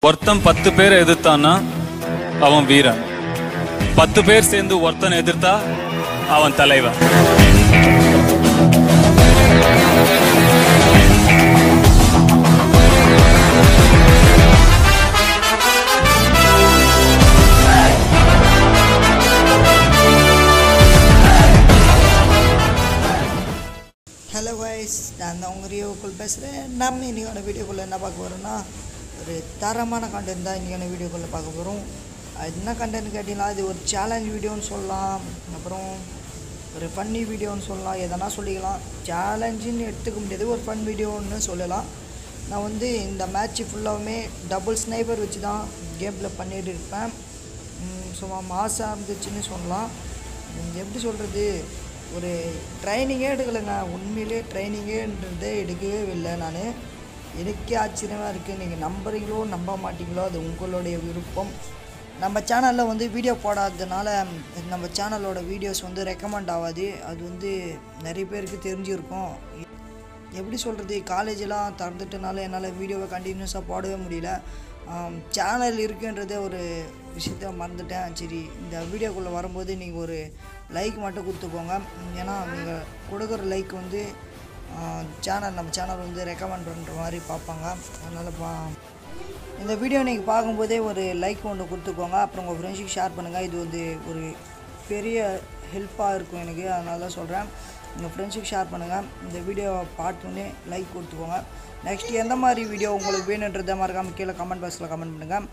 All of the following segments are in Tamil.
ஒருத்தன் பத்து பேரை எதிர்த்தான்னா அவன் வீரன் பத்து பேர் சேர்ந்து ஒருத்தனை எதிர்த்தா அவன் தலைவன் ஹலோ வைஸ் நான் தான் உங்கள் ரியோக்குள் பேசுகிறேன் நம்ம இன்றைக்கான வீடியோக்குள்ளே என்ன பார்க்க போகிறோம்னா ஒரு தரமான கண்டென்ட் தான் இன்றைக்கான வீடியோக்குள்ளே பார்க்க போகிறோம் அது என்ன கண்டென்ட் கேட்டிங்கன்னா இது ஒரு சேலஞ்ச் வீடியோன்னு சொல்லலாம் அப்புறம் ஒரு ஃபன்னி வீடியோன்னு சொல்லலாம் எதனா சொல்லிக்கலாம் சேலஞ்சுன்னு எடுத்துக்க முடியாது ஒரு ஃபன் வீடியோன்னு சொல்லலாம் நான் வந்து இந்த மேட்ச் ஃபுல்லாகவுமே டபுள் ஸ்னைப்பர் வச்சு தான் கேமில் பண்ணிட்டு இருப்பேன் ம், சும்மா மாசாக இருந்துச்சுன்னு சொல்லலாம் ம், எப்படி சொல்கிறது ஒரு ட்ரைனிங்கே எடுக்கலைங்க உண்மையிலே ட்ரைனிங்கேன்றதே எடுக்கவே இல்லை நான் எனக்கே ஆச்சரியமாக இருக்குது நீங்கள் நம்புறீங்களோ நம்ப மாட்டீங்களோ அது உங்களுடைய விருப்பம் நம்ம சேனலில் வந்து வீடியோ போடாததுனால நம்ம சேனலோட வீடியோஸ் வந்து ரெக்கமெண்ட் ஆகாது அது வந்து நிறைய பேருக்கு தெரிஞ்சிருக்கும் எப்படி சொல்கிறது காலேஜெலாம் திறந்துட்டனால என்னால் வீடியோவை கண்டினியூஸாக போடவே முடியல சேனல் இருக்குன்றதே ஒரு விஷயத்த மறந்துட்டேன் சரி இந்த வீடியோக்குள்ளே வரும்போது நீங்கள் ஒரு லைக் மட்டும் கொடுத்துக்கோங்க உம், ஏன்னா நீங்கள் கொடுக்குற லைக் வந்து சேனல் நம்ம சேனல் வந்து ரெக்கமெண்ட் பண்ணுற மாதிரி பார்ப்பாங்க அதனால் பா இந்த வீடியோ நீங்கள் பார்க்கும்போதே ஒரு லைக் ஒன்று கொடுத்துக்கோங்க அப்புறம் உங்கள் ஃப்ரெண்ட்ஸுக்கு ஷேர் பண்ணுங்கள் இது வந்து ஒரு பெரிய ஹெல்ப்பாக இருக்கும் எனக்கு அதனால தான் சொல்கிறேன் உங்கள் ஃப்ரெண்ட்ஸுக்கு ஷேர் பண்ணுங்கள் இந்த வீடியோ பார்த்தோன்னே லைக் கொடுத்துக்கோங்க நெக்ஸ்ட் எந்த மாதிரி வீடியோ உங்களுக்கு வேணுன்றதை மறக்காமல் கீழே கமெண்ட் பாக்ஸில் கமெண்ட் பண்ணுங்கள்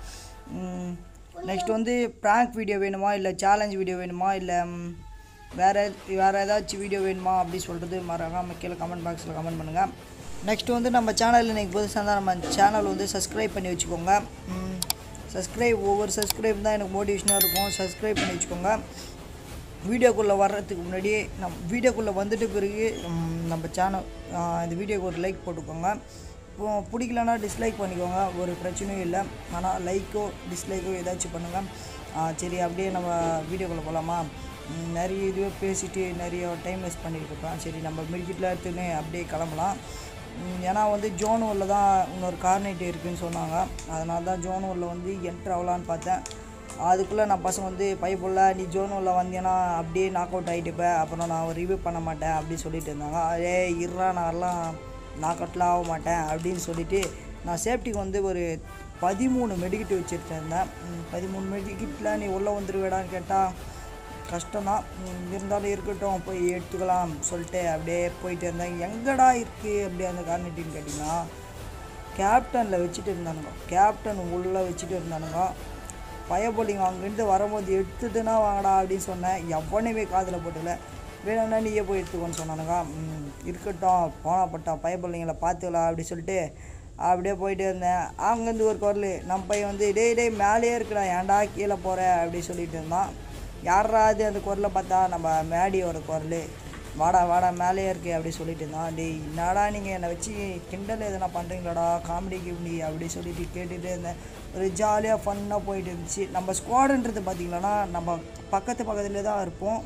நெக்ஸ்ட் வந்து ப்ராங்க் வீடியோ வேணுமா இல்லை சேலஞ்ச் வீடியோ வேணுமா இல்லை ம், வேறு வேறு ஏதாச்சும் வீடியோ வேணுமா அப்படி சொல்கிறது மறக்காமல் கீழே கமெண்ட் பாக்ஸில் கமெண்ட் பண்ணுங்கள் நெக்ஸ்ட் வந்து நம்ம சேனலில் நீங்கள் புதுசாக இருந்தால் நம்ம சேனல் வந்து சப்ஸ்கிரைப் பண்ணி வச்சுக்கோங்க சப்ஸ்கிரைப் ஒவ்வொரு சப்ஸ்கிரைப் தான் எனக்கு மோட்டிவேஷனாக இருக்கும் சப்ஸ்கிரைப் பண்ணி வச்சுக்கோங்க வீடியோக்குள்ளே வர்றதுக்கு முன்னாடி நம் வீடியோக்குள்ளே வந்துட்டு பிறகு ம், நம்ம சேனல் இந்த வீடியோக்கு ஒரு லைக் போட்டுக்கோங்க இப்போ பிடிக்கலன்னா டிஸ்லைக் பண்ணிக்கோங்க ஒரு பிரச்சனையும் இல்லை ஆனால் லைக்கோ டிஸ்லைக்கோ ஏதாச்சும் பண்ணுங்கள் சரி அப்படியே நம்ம வீடியோக்குள்ளே போகலாமா ம், நிறைய இதுவே பேசிட்டு நிறைய டைம் வேஸ்ட் பண்ணிட்டு இருப்பேன் சரி நம்ம மிடிக்கிட்டில் எடுத்துன்னு அப்படியே கிளம்பலாம் ம், ஏன்னா வந்து ஜோன் உள்ள தான் இன்னொரு கார்னேட் இருக்குதுன்னு சொன்னாங்க அதனால தான் ஜோன் உள்ள வந்து என்ட்ரு ஆகலான்னு பார்த்தேன் அதுக்குள்ளே நான் பசங்க வந்து பைப்புள்ள நீ ஜோன் உள்ள வந்தீங்கன்னா அப்படியே நாக் அவுட் ஆகிட்டுப்ப அப்புறம் நான் ரிவ்யூ பண்ண மாட்டேன் அப்படின்னு சொல்லிட்டு இருந்தாங்க ஏ இருறா நான்லாம் நாக் அவுட்லாம் ஆக மாட்டேன் அப்படின்னு சொல்லிட்டு நான் சேஃப்டிக்கு வந்து ஒரு பதிமூணு மெடிக்கிட் வச்சுட்டு இருந்தேன் ம், பதிமூணு மெடிக்கிட்டில் நீ உள்ளே வந்துருவேடான்னு கேட்டால் கஷ்டம்தான் ம், இருந்தாலும் இருக்கட்டும் போய் எடுத்துக்கலாம் சொல்லிட்டு அப்படியே போயிட்டு இருந்தேன் எங்கடா இருக்குது அப்படி அந்த கார்னட்டின்னு கேட்டிங்கன்னா கேப்டனில் வச்சுட்டு இருந்தானுங்க கேப்டன் உள்ளே வச்சுட்டு இருந்தானுங்க பயபோலிங்க அங்கேருந்து வரும்போது எடுத்துட்டுனா வாங்கடா அப்படின்னு சொன்னேன் எவனையுமே காதில் போட்டல வேணும்னா நீயே போய் எடுத்துக்கோன்னு சொன்னானுங்க ம், இருக்கட்டும் போனா பட்டான் பயபோலிங்களை பார்த்துக்கலாம் அப்படி சொல்லிட்டு அப்படியே போயிட்டே இருந்தேன் அங்கேருந்து ஒரு குரல் நம்ம பையன் வந்து டேய் டேய் மேலேயே இருக்குடா ஏன்டா கீழே போகிற அப்படி சொல்லிட்டு இருந்தான் யாராவது அந்த குரலை பார்த்தா நம்ம மேடியோட குரல் வாடா வாடா மேலேயே இருக்கு அப்படி சொல்லிட்டு இருந்தான் டேய் என்னடா நீங்கள் என்னை வச்சு கிண்டல் எதனா பண்ணுறீங்களாடா காமெடி கிமெடி அப்படி சொல்லிட்டு கேட்டுகிட்டே இருந்தேன் ஒரு ஜாலியாக ஃபன்னாக போயிட்டு இருந்துச்சு நம்ம ஸ்குவாடுன்றது பார்த்தீங்கன்னா நம்ம பக்கத்து பக்கத்துலேயே தான் இருப்போம்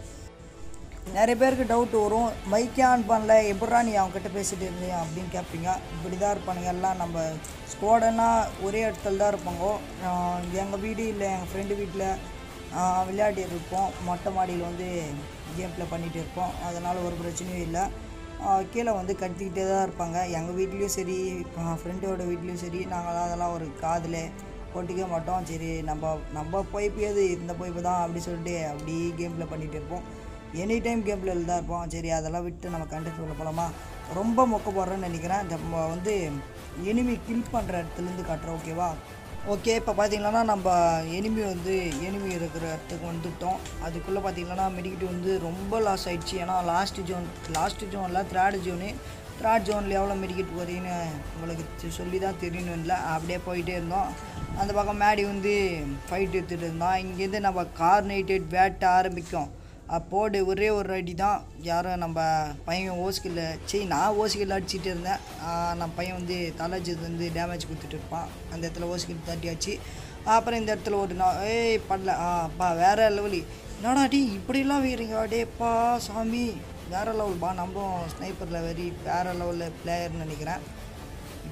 நிறைய பேருக்கு டவுட் வரும் மைக்கே ஆன் பண்ணல எப்படா நீ அவங்ககிட்ட பேசிட்டு இருந்தியா அப்படின்னு கேட்பீங்க இப்படி தான் இருப்பானுங்க எல்லாம் நம்ம ஸ்குவாடுன்னா ஒரே இடத்துல தான் இருப்பாங்க எங்கள் வீடு இல்லை எங்கள் ஃப்ரெண்டு வீட்டில் விளையாடி இருப்போம் மொட்டை மாடியில் வந்து கேம் ப்ளே பண்ணிகிட்டு இருப்போம் அதனால் ஒரு பிரச்சனையும் இல்லை ஆஹ் கீழே வந்து கத்திக்கிட்டே தான் இருப்பாங்க எங்கள் வீட்லேயும் சரி ஃப்ரெண்டோட வீட்லேயும் சரி நாங்கள் அதெல்லாம் ஒரு காதில் போட்டுக்க மாட்டோம் சரி நம்ம நம்ம போய்ப்பேது இந்த போய்ப்பு தான் அப்படி சொல்லிட்டு அப்படி கேம் ப்ளே பண்ணிகிட்டு இருப்போம் எனி டைம் கேம் பிளேயில் தான் இருப்போம் சரி அதெல்லாம் விட்டு நம்ம கண்டென்ட் உள்ள போகலாமா ரொம்ப மொக்க போடுறேன்னு நினைக்கிறேன் நம்ம வந்து எனிமி கில் பண்ணுற இடத்துலேருந்து காட்டுறோம் ஓகேவா ஓகே இப்போ பார்த்தீங்கன்னா நம்ம எனிமி வந்து எனிமி இருக்கிற இடத்துக்கு வந்துட்டோம் அதுக்குள்ளே பார்த்தீங்கன்னா மெடிக்கிட்டு வந்து ரொம்ப லாஸ் ஆயிடுச்சு ஏன்னா லாஸ்ட் ஜோன் லாஸ்ட் ஜோனில் தேர்ட் ஜோனு தேர்ட் ஜோனில் எவ்வளோ மெடிக்கிட் வருதுன்னு உங்களுக்கு தெ- சொல்லி தான் தெரியணும் இல்லை அப்படியே போயிட்டே இருந்தோம் அந்த பக்கம் மேடி வந்து ஃபைட் எடுத்துகிட்டு இருந்தான் இங்கேருந்து நம்ம கார்னேட்டட் பேட் ஆரம்பிக்கும் அப்போடு ஒரே ஒரு அடி தான் யாரும் நம்ம பையன் ஓஸ்கில் சரி நான் ஓஸ்கில் அடிச்சிட்டு இருந்தேன் ஆஹ் நம்ம பையன் வந்து தலைஜது வந்து டேமேஜ் கொடுத்துட்டு இருப்பான் அந்த இடத்துல ஓஸ்கில் தட்டியாச்சு அப்புறம் இந்த இடத்துல ஒரு நான் ஏய் படல ஆப்பா வேற லெவலி என்னடா டி இப்படிலாம் வீரீங்க டேப்பா சாமி வேற லெவல் பா நம்மளும் ஸ்னைப்பரில் வெரி வேற லெவலில் பிளேயர்னு நினைக்கிறேன்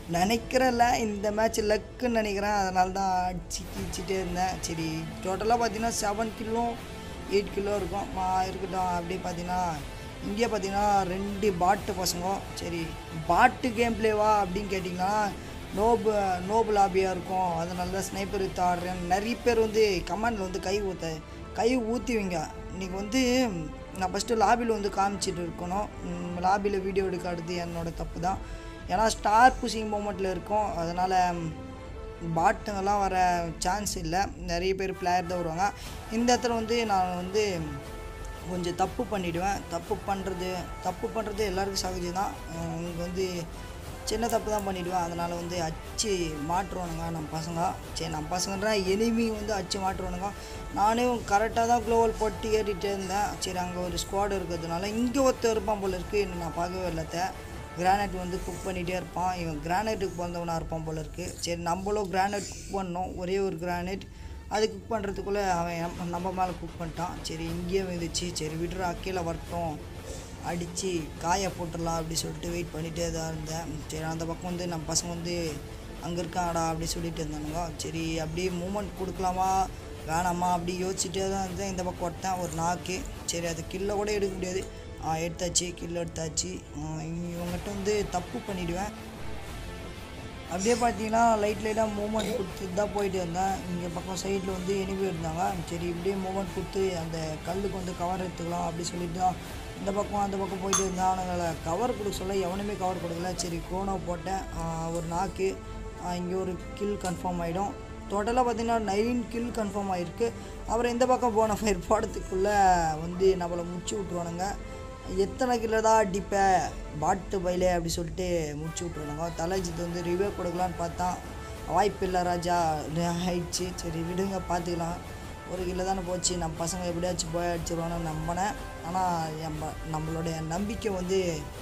நினைக்கிறேன்ல இந்த மேட்ச் லக்குன்னு நினைக்கிறேன் அதனால தான் அடிச்சு கிழிச்சிட்டே இருந்தேன் சரி டோட்டலாக பார்த்தீங்கன்னா செவன் கிலோ எயிட் கிலோ இருக்கும் மா இருக்கட்டும் அப்படியே பார்த்தீங்கன்னா இங்கே பார்த்தீங்கன்னா ரெண்டு பாட்டு பசங்க சரி பாட்டு கேம் பிளேவா அப்படின்னு கேட்டிங்கன்னா நோபு நோபு லாபியாக இருக்கும் அதனால தான் ஸ்னைப்பர் வித்து ஆடுறேன் நிறைய பேர் வந்து கமெண்டில் வந்து கை ஊற்ற கை ஊற்றுவீங்க இன்றைக்கி வந்து நான் ஃபஸ்ட்டு லாபியில் வந்து காமிச்சிட்டு இருக்கணும் லாபியில் வீடியோ எடுக்கிறது என்னோட தப்பு தான் ஏன்னா ஸ்டார் புஷிங் மூமெண்ட்டில் இருக்கும் அதனால் பாட்டுங்கெல்லாம் வர சான்ஸ் இல்லை நிறைய பேர் பிளேயர் தான் வருவாங்க இந்த இடத்துல வந்து நான் வந்து கொஞ்சம் தப்பு பண்ணிவிடுவேன் தப்பு பண்ணுறது தப்பு பண்ணுறது எல்லாருக்கும் சகஜம் தான் இங்கே வந்து சின்ன தப்பு தான் பண்ணிவிடுவேன் அதனால் வந்து அச்சு மாட்டுறோனுங்க நம்ம பசங்க சரி நம்ம பசங்கன்ற எனிமி வந்து அச்சு மாட்டுறோனுங்க நானே கரெக்டாக தான் க்ளோவல் போட்டு ஏறிட்டே இருந்தேன் சரி அங்கே ஒரு ஸ்குவாட் இருக்கிறதுனால இங்கே ஒருத்தர் இருப்பான் போல இருக்குது இன்னும் நான் பார்க்கவே இல்லத்த கிரானைட் வந்து குக் பண்ணிகிட்டே இருப்பான் இவன் கிரானைட்டுக்கு பிறந்தவனாக இருப்பான் போல இருக்குது சரி நம்மளும் கிரானைட் குக் பண்ணோம் ஒரே ஒரு கிரானைட் அது குக் பண்ணுறதுக்குள்ளே அவன் நம்ம- நம்ம மேலே குக் பண்ணிட்டான் சரி இங்கேயே வந்துச்சு சரி விடுறா கீழே வரட்டும் அடித்து காய போட்டுடலாம் அப்படி சொல்லிட்டு வெயிட் பண்ணிகிட்டே தான் இருந்தேன் சரி அந்த பக்கம் வந்து நம்ம பசங்க வந்து அங்கே இருக்காங்கடா அப்படி சொல்லிட்டு இருந்தானுங்க சரி அப்படியே மூமெண்ட் கொடுக்கலாமா வேணாமா அப்படி யோசிச்சுட்டே தான் இருந்தேன் இந்த பக்கம் ஒட்டேன் ஒரு நாக்கு சரி அது கில்ல கூட எடுக்க முடியாது ஆ, எடுத்தாச்சு கில் எடுத்தாச்சு ஆ, இவங்ககிட்ட வந்து தப்பு பண்ணிவிடுவேன் அப்படியே பார்த்தீங்கன்னா லைட் லைட்டாக மூமெண்ட் கொடுத்துட்டு தான் போயிட்டு இருந்தேன் இங்கே பக்கம் சைடில் வந்து எனிமி இருந்தாங்க சரி இப்படியே மூமெண்ட் கொடுத்து அந்த கல்லுக்கு வந்து கவர் எடுத்துக்கலாம் அப்படி சொல்லிட்டு தான் இந்த பக்கம் அந்த பக்கம் போயிட்டு இருந்தேன் அவனுங்களை கவர் கொடுக்க சொல்ல எவனுமே கவர் கொடுக்கல சரி கோனோ போட்டேன் ஆஹ் ஒரு நாக்கு இங்கே ஒரு கில் கன்ஃபார்ம் ஆகிடும் டோட்டலாக பார்த்தீங்கன்னா நைன் கில் கன்ஃபார்ம் ஆகிருக்கு அப்புறம் இந்த பக்கம் போன ஃபயர் போடுறதுக்குள்ளே வந்து நம்மளை முடிச்சு விட்ருவானுங்க எத்தனை கிலோ தான் அடிப்ப பாட்டு பயிலே அப்படி சொல்லிட்டு முடிச்சு விட்ருவானுங்க தலைஜித் வந்து ரிவ்யூ கொடுக்கலான்னு பார்த்தா வாய்ப்பு இல்லை ராஜா ஆயிடுச்சு சரி விடுங்க பார்த்துக்கலாம் ஒரு கிலோ தானே போச்சு நம்ம பசங்க எப்படியாச்சும் போய் அடிச்சிருவானு நம்பினேன் ஆனால் நம்ம நம்மளுடைய நம்பிக்கை வந்து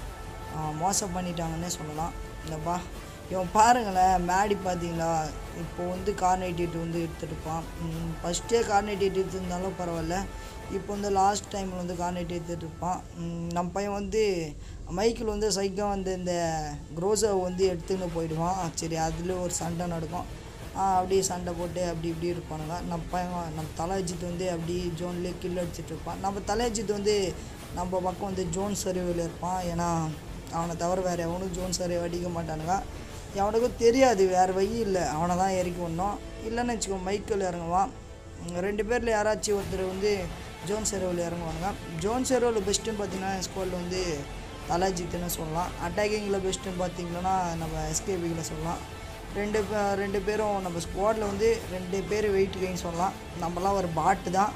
ஆ, மோசம் பண்ணிட்டாங்கன்னே சொல்லலாம் இல்லைப்பா இவன் பாருங்களேன் மேடி பார்த்தீங்களா இப்போ வந்து கார் நைட் வந்து எடுத்துருப்பான் ஃபஸ்ட்டே கார் நைட் எடுத்திருந்தாலும் பரவாயில்ல இப்போ வந்து லாஸ்ட் டைமில் வந்து கார் நைட் எடுத்துட்டு இருப்பான் ம், நம்ம பையன் வந்து மைக்கில் வந்து சைக்கிள் வந்து இந்த குரோஸை வந்து எடுத்துன்னு போயிடுவான் சரி அதில் ஒரு சண்டை நடக்கும் ஆ, அப்படியே சண்டை போட்டு அப்படி இப்படி இருப்பானுங்க நம்ம பையன் நம்ம தலைஜித் வந்து அப்படி ஜோன்லேயே கில் அடிச்சிட்டு இருப்பான் நம்ம தலைஜித் வந்து நம்ம பக்கம் வந்து ஜோன் சரிவில் இருப்பான் ஏன்னா அவனை தவிர வேறு எவனும் ஜோன் சரிவு அடிக்க மாட்டானுங்க எவனுக்கும் தெரியாது வேறு வழி இல்லை அவனை தான் இறக்கி விடணும் இல்லைன்னு வச்சுக்கோ மைக்கில் இறங்குவான் இங்க ரெண்டு பேரில் யாராச்சும் ஒருத்தர் வந்து ஜோன் செரோவில் இறங்குவானுங்க ஜோன் செரோவில் பெஸ்ட்டுன்னு பார்த்தீங்கன்னா ஸ்குவாடில் வந்து தலாஜித்துன்னு சொல்லலாம் அட்டாக்கிங்கில் பெஸ்ட்டுன்னு பார்த்தீங்கன்னா நம்ம எஸ்கேபியில் சொல்லலாம் ரெண்டு பே- ரெண்டு பேரும் நம்ம ஸ்குவாடில் வந்து ரெண்டு பேர் வெயிட் கெயின் சொல்லலாம் நம்மலாம் ஒரு பாட்டு தான்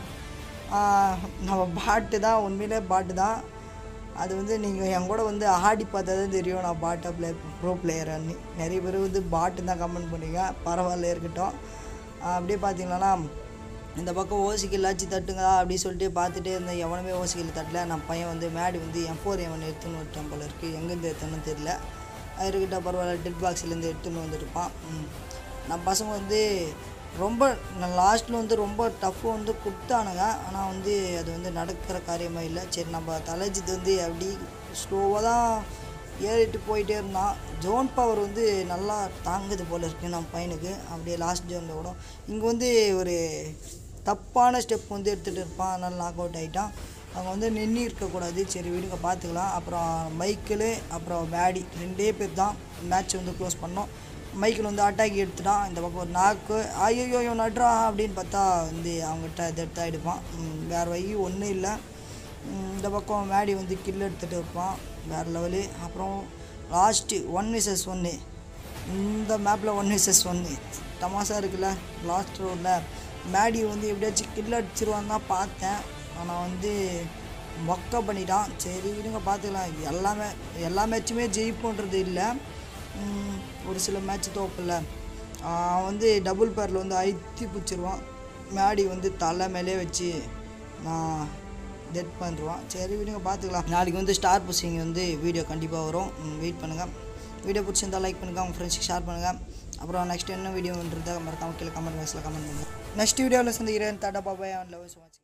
ஆஹ் நம்ம பாட்டு தான் உண்மையிலே பாட்டு தான் அது வந்து நீங்கள் என் கூட வந்து ஆடி பார்த்தா தான் தெரியும் நான் பாட்டா ப்ளே ப்ரோ பிளேயர்னு நிறைய பேர் வந்து பாட்டு தான் கமெண்ட் பண்ணுவீங்க பரவாயில்ல இருக்கட்டும் ஆஹ் அப்படியே பார்த்தீங்கன்னா இந்த பக்கம் ஓசிக்கல் ஆச்சு தட்டுங்க அப்படி சொல்லிட்டு பார்த்துட்டே இருந்தேன் எவனுமே ஓசிக்கல் தட்டல நம்ம பையன் வந்து மேடி வந்து என் ஃபோர் எவன் எடுத்துன்னு வந்துட்டான் போல இருக்குது எங்கேருந்து எடுத்தோன்னு தெரியல இருக்கிட்ட பரவாயில்ல டெட் பாக்ஸ்லேருந்து எடுத்துன்னு வந்துருப்பான் ம். நம்ம பசங்க வந்து ரொம்ப லாஸ்ட்டில் வந்து ரொம்ப டஃப் வந்து கொடுத்தானுங்க ஆனால் வந்து அது வந்து நடக்கிற காரியமாக இல்லை சரி நம்ம தலைஜித் வந்து அப்படி ஸ்லோவாக தான் ஏறிட்டு போயிட்டே இருந்தான் ஜோன் பவர் வந்து நல்லா தாங்குது போல இருக்குது நம்ம பையனுக்கு அப்படியே லாஸ்ட் ஜோனில் கூட இங்கே வந்து ஒரு தப்பான ஸ்டெப் வந்து எடுத்துகிட்டு இருப்பான் அதனால் நாக் அவுட் ஆகிட்டான் அவங்க வந்து நின்று இருக்கக்கூடாது சரி விடுங்க பார்த்துக்கலாம் அப்புறம் மைக்கிள் அப்புறம் பேடி ரெண்டே பேர் தான் மேட்ச் வந்து க்ளோஸ் பண்ணோம் மைக்கிள் வந்து அட்டாக்கி எடுத்துட்டான் இந்த பக்கம் ஒரு நாக்கு ஐயோ இவன் நடுறான் அப்படின்னு பார்த்தா வந்து அவங்ககிட்ட இதை எடுத்தா எடுப்பான் ம், வேறு வழி ஒன்றும் இல்லை ம், இந்த பக்கம் மேடி வந்து கில் எடுத்துகிட்டு இருப்பான் வேறு லெவலு அப்புறம் லாஸ்ட்டு ஒன் விசஸ் ஒன்று இந்த மேப்பில் ஒன் விசஸ் ஒன்று தமாசா இருக்குல்ல லாஸ்ட் ரோடில் மேடி வந்து எப்படியாச்சும் கில் அடிச்சிருவான்னு தான் பார்த்தேன் ஆனால் வந்து மொக்க பண்ணிட்டான் சரி விடுங்க பார்த்துக்கலாம் எல்லாமே எல்லா மேட்சுமே ஜெயிப்புன்றது இல்லை ம், ஒரு சில மேட்ச் தோப்பில்ல அவன் வந்து டபுள் பேரில் வந்து அழுத்தி பிடிச்சிருவான் மேடி வந்து தலை மேலே வச்சு நான் டெட் பண்ணிடுவான் சரி விடுங்க பார்த்துக்கலாம் நாளைக்கு வந்து ஸ்டார் புஷிங் வந்து வீடியோ கண்டிப்பாக வரும் வெயிட் பண்ணுங்கள் வீடியோ பிடிச்சிருந்தா லைக் பண்ணுங்கள் உங்கள் ஃப்ரெண்ட்ஸுக்கு ஷேர் பண்ணுங்கள் அப்புறம் நெக்ஸ்ட் என்ன வீடியோன்றதை மறக்காம கீழே கமெண்ட் பாக்ஸில் கமெண்ட் பண்ணுங்கள் நெக்ஸ்ட் வீடியோவில் சந்திக்கிறேன் டாடா பாபாய் அண்ட் லவ்ஸ் வாட்சிங்